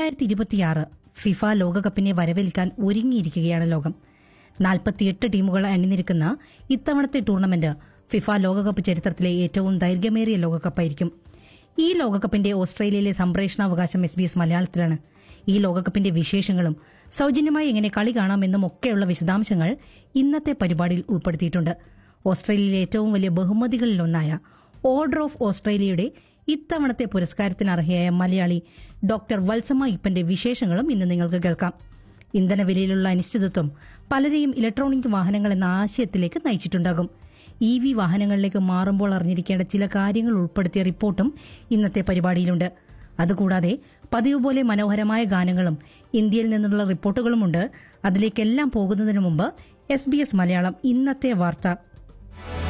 രണ്ടായിരത്തി ഇരുപത്തിയാറ് ഫിഫ ലോകകപ്പിനെ വരവേൽക്കാൻ ഒരുങ്ങിയിരിക്കുകയാണ് ലോകം നാൽപ്പത്തിയെട്ട് ടീമുകൾ അണിനിരക്കുന്ന ഇത്തവണത്തെ ടൂർണമെന്റ് ഫിഫ ലോകകപ്പ് ചരിത്രത്തിലെ ഏറ്റവും ദൈർഘ്യമേറിയ ലോകകപ്പായിരിക്കും ഈ ലോകകപ്പിന്റെ ഓസ്ട്രേലിയയിലെ സംപ്രേഷണാവകാശം എസ് ബി എസ് മലയാളത്തിലാണ് ഈ ലോകകപ്പിന്റെ വിശേഷങ്ങളും സൌജന്യമായി എങ്ങനെ കളി കാണാമെന്നും ഒക്കെയുള്ള വിശദാംശങ്ങൾ ഇന്നത്തെ പരിപാടിയിൽ ഉൾപ്പെടുത്തിയിട്ടുണ്ട് ഓസ്ട്രേലിയയിലെ ഏറ്റവും വലിയ ബഹുമതികളിലൊന്നായ ഓർഡർ ഓഫ് ഓസ്ട്രേലിയയുടെ ഇത്തവണത്തെ പുരസ്കാരത്തിന് അർഹയായ മലയാളി ഡോക്ടർ വത്സമ ഇപ്പന്റെ വിശേഷങ്ങളും ഇന്ന് നിങ്ങൾക്ക് കേൾക്കാം ഇന്ധനവിലയിലുള്ള അനിശ്ചിതത്വം പലരെയും ഇലക്ട്രോണിക് വാഹനങ്ങൾ എന്ന ആശയത്തിലേക്ക് നയിച്ചിട്ടുണ്ടാകും ഇ വി വാഹനങ്ങളിലേക്ക് മാറുമ്പോൾ അറിഞ്ഞിരിക്കേണ്ട ചില കാര്യങ്ങൾ ഉൾപ്പെടുത്തിയ റിപ്പോർട്ടും ഇന്നത്തെ പരിപാടിയിലുണ്ട് അതുകൂടാതെ പതിവ് പോലെ മനോഹരമായ ഗാനങ്ങളും ഇന്ത്യയിൽ നിന്നുള്ള റിപ്പോർട്ടുകളുമുണ്ട് അതിലേക്കെല്ലാം പോകുന്നതിനു മുമ്പ് എസ് ബി എസ് മലയാളം ഇന്നത്തെ വാർത്ത